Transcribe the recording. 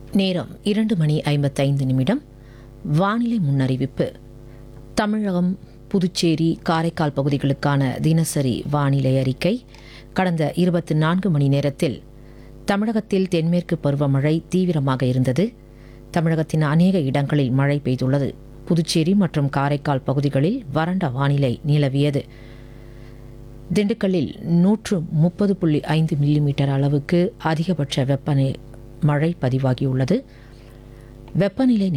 நேரம் இரண்டு மணி ஐம்பத்தைந்து நிமிடம் வானிலை முன்னறிவிப்பு தமிழகம் புதுச்சேரி காரைக்கால் பகுதிகளுக்கான தினசரி வானிலை அறிக்கை கடந்த இருபத்தி நான்கு மணி நேரத்தில் தமிழகத்தில் தென்மேற்கு பருவமழை தீவிரமாக இருந்தது தமிழகத்தின் அநேக இடங்களில் மழை பெய்துள்ளது புதுச்சேரி மற்றும் காரைக்கால் பகுதிகளில் வறண்ட வானிலை நிலவியது திண்டுக்கல்லில் நூற்று முப்பது புள்ளி ஐந்து மில்லிமீட்டர் அளவுக்கு அதிகபட்ச வெப்பநிலை மழை பதிவாகியுள்ளது வெப்பநிலை